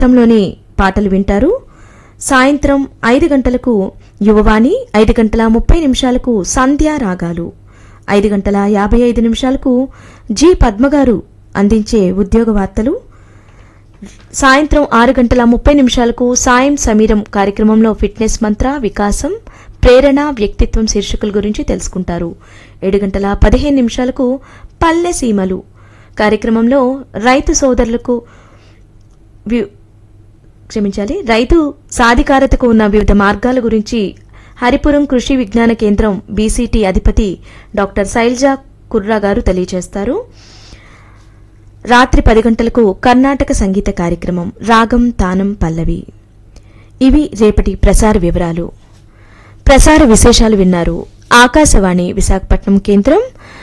మొత్తంలోని పాటలు వింటారు సాయంత్రం ఐదు గంటలకు యువవాణి ఐదు గంటల ముప్పై నిమిషాలకు సంధ్యా రాగాలు ఐదు గంటల యాభై ఐదు నిమిషాలకు జి పద్మగారు అందించే ఉద్యోగ వార్తలు సాయంత్రం ఆరు గంటల ముప్పై నిమిషాలకు సాయం సమీరం కార్యక్రమంలో ఫిట్నెస్ మంత్ర వికాసం ప్రేరణ వ్యక్తిత్వం శీర్షికల గురించి తెలుసుకుంటారు ఏడు గంటల పదిహేను నిమిషాలకు పల్లె సీమలు కార్యక్రమంలో రైతు సోదరులకు వి- క్షమించాలి రైతు సాధికారతకు ఉన్న వివిధ మార్గాల గురించి హరిపురం కృషి విజ్ఞాన కేంద్రం బీసీటీ అధిపతి డాక్టర్ శైలజా కుర్రా గారు తెలియజేస్తారు రాత్రి పది గంటలకు కర్ణాటక సంగీత కార్యక్రమం రాగం తానం పల్లవి ఇవి రేపటి ప్రసార వివరాలు ప్రసార విశేషాలు విన్నారు ఆకాశవాణి విశాఖపట్నం కేంద్రం